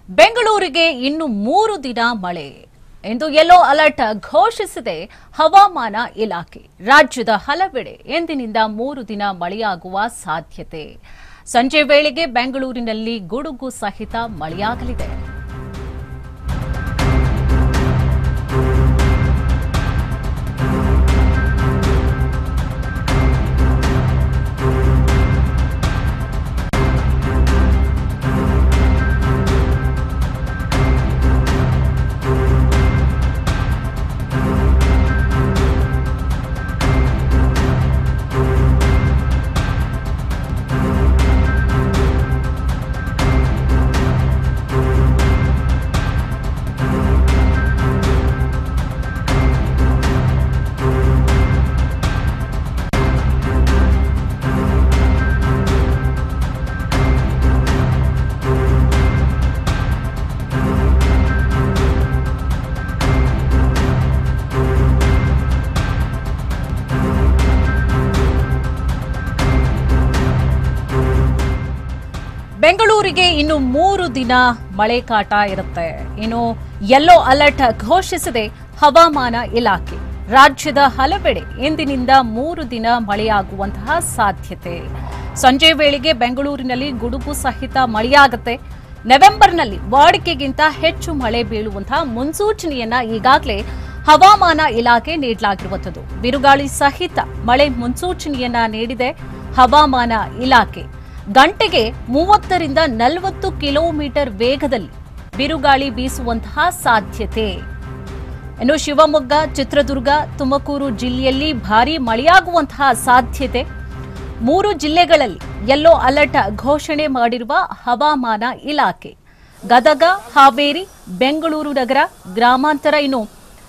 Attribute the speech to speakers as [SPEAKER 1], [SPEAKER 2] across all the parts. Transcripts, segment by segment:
[SPEAKER 1] ಬೆಂಗಳೂರಿಗೆ ಇನ್ನು ಮೂರು ದಿನ ಮಳೆ ಎಂದು ಯೆಲ್ಲೋ ಅಲರ್ಟ್ ಘೋಷಿಸಿದೆ ಹವಾಮಾನ ಇಲಾಖೆ ರಾಜ್ಯದ ಹಲವೆಡೆ ಎಂದಿನಿಂದ ಮೂರು ದಿನ ಮಳೆಯಾಗುವ ಸಾಧ್ಯತೆ ಸಂಜೆ ವೇಳೆಗೆ ಬೆಂಗಳೂರಿನಲ್ಲಿ ಗುಡುಗು ಸಹಿತ ಮಳೆಯಾಗಲಿದೆ ಬೆಂಗಳೂರಿಗೆ ಇನ್ನು ಮೂರು ದಿನ ಮಳೆ ಕಾಟ ಇರುತ್ತೆ ಇನ್ನು ಯೆಲ್ಲೋ ಅಲರ್ಟ್ ಘೋಷಿಸಿದೆ ಹವಾಮಾನ ಇಲಾಖೆ ರಾಜ್ಯದ ಹಲವೆಡೆ ಇಂದಿನಿಂದ ಮೂರು ದಿನ ಮಳೆಯಾಗುವಂತಹ ಸಾಧ್ಯತೆ ಸಂಜೆ ವೇಳೆಗೆ ಬೆಂಗಳೂರಿನಲ್ಲಿ ಗುಡುಗು ಸಹಿತ ಮಳೆಯಾಗುತ್ತೆ ನವೆಂಬರ್ನಲ್ಲಿ ವಾಡಿಕೆಗಿಂತ ಹೆಚ್ಚು ಮಳೆ ಬೀಳುವಂತಹ ಮುನ್ಸೂಚನೆಯನ್ನ ಈಗಾಗಲೇ ಹವಾಮಾನ ಇಲಾಖೆ ನೀಡಲಾಗಿರುವಂಥದ್ದು ಬಿರುಗಾಳಿ ಸಹಿತ ಮಳೆ ಮುನ್ಸೂಚನೆಯನ್ನ ನೀಡಿದೆ ಹವಾಮಾನ ಇಲಾಖೆ ಗಂಟೆಗೆ ಮೂವತ್ತರಿಂದ ನಲವತ್ತು ಕಿಲೋಮೀಟರ್ ವೇಗದಲ್ಲಿ ಬಿರುಗಾಳಿ ಬೀಸುವಂತಹ ಸಾಧ್ಯತೆ ಇನ್ನು ಶಿವಮೊಗ್ಗ ಚಿತ್ರದುರ್ಗ ತುಮಕೂರು ಜಿಲ್ಲೆಯಲ್ಲಿ ಭಾರೀ ಮಳೆಯಾಗುವಂತಹ ಸಾಧ್ಯತೆ ಮೂರು ಜಿಲ್ಲೆಗಳಲ್ಲಿ ಯೆಲ್ಲೋ ಅಲರ್ಟ್ ಘೋಷಣೆ ಮಾಡಿರುವ ಹವಾಮಾನ ಇಲಾಖೆ ಗದಗ ಹಾವೇರಿ ಬೆಂಗಳೂರು ನಗರ ಗ್ರಾಮಾಂತರ ಇನ್ನು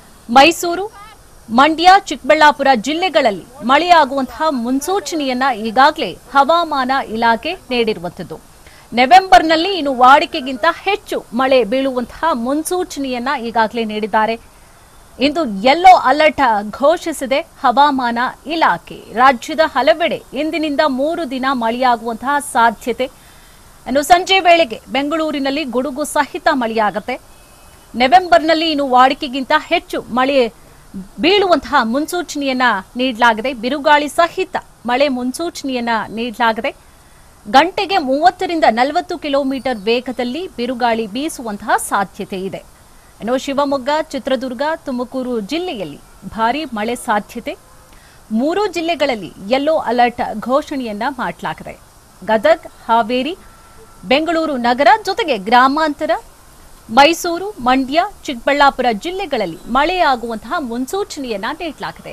[SPEAKER 1] ಮೈಸೂರು ಮಂಡ್ಯ ಚಿಕ್ಕಬಳ್ಳಾಪುರ ಜಿಲ್ಲೆಗಳಲ್ಲಿ ಮಳೆಯಾಗುವಂತಹ ಮುನ್ಸೂಚನೆಯನ್ನ ಈಗಾಗಲೇ ಹವಾಮಾನ ಇಲಾಖೆ ನೀಡಿರುವಂಥದ್ದು ನವೆಂಬರ್ನಲ್ಲಿ ಇನ್ನು ವಾಡಿಕೆಗಿಂತ ಹೆಚ್ಚು ಮಳೆ ಬೀಳುವಂತಹ ಮುನ್ಸೂಚನೆಯನ್ನ ಈಗಾಗಲೇ ನೀಡಿದ್ದಾರೆ ಇಂದು ಯೆಲ್ಲೋ ಅಲರ್ಟ್ ಘೋಷಿಸಿದೆ ಹವಾಮಾನ ಇಲಾಖೆ ರಾಜ್ಯದ ಹಲವೆಡೆ ಇಂದಿನಿಂದ ಮೂರು ದಿನ ಮಳೆಯಾಗುವಂತಹ ಸಾಧ್ಯತೆ ಇನ್ನು ಸಂಜೆ ವೇಳೆಗೆ ಬೆಂಗಳೂರಿನಲ್ಲಿ ಗುಡುಗು ಸಹಿತ ಮಳೆಯಾಗತ್ತೆ ನವೆಂಬರ್ನಲ್ಲಿ ಇನ್ನು ವಾಡಿಕೆಗಿಂತ ಹೆಚ್ಚು ಮಳೆ ಬೀಳುವಂತಹ ಮುನ್ಸೂಚನೆಯನ್ನ ನೀಡಲಾಗಿದೆ ಬಿರುಗಾಳಿ ಸಹಿತ ಮಳೆ ಮುನ್ಸೂಚನೆಯನ್ನ ನೀಡಲಾಗಿದೆ ಗಂಟೆಗೆ ಮೂವತ್ತರಿಂದ ನಲವತ್ತು ಕಿಲೋಮೀಟರ್ ವೇಗದಲ್ಲಿ ಬಿರುಗಾಳಿ ಬೀಸುವಂತಹ ಸಾಧ್ಯತೆ ಇದೆ ಇನ್ನು ಶಿವಮೊಗ್ಗ ಚಿತ್ರದುರ್ಗ ತುಮಕೂರು ಜಿಲ್ಲೆಯಲ್ಲಿ ಭಾರೀ ಮಳೆ ಸಾಧ್ಯತೆ ಮೂರು ಜಿಲ್ಲೆಗಳಲ್ಲಿ ಯೆಲ್ಲೋ ಅಲರ್ಟ್ ಘೋಷಣೆಯನ್ನ ಮಾಡಲಾಗಿದೆ ಗದಗ್ ಹಾವೇರಿ ಬೆಂಗಳೂರು ನಗರ ಜೊತೆಗೆ ಗ್ರಾಮಾಂತರ ಮೈಸೂರು ಮಂಡ್ಯ ಚಿಕ್ಕಬಳ್ಳಾಪುರ ಜಿಲ್ಲೆಗಳಲ್ಲಿ ಮಳೆಯಾಗುವಂತಹ ಮುನ್ಸೂಚನೆಯನ್ನ ನೀಡಲಾಗಿದೆ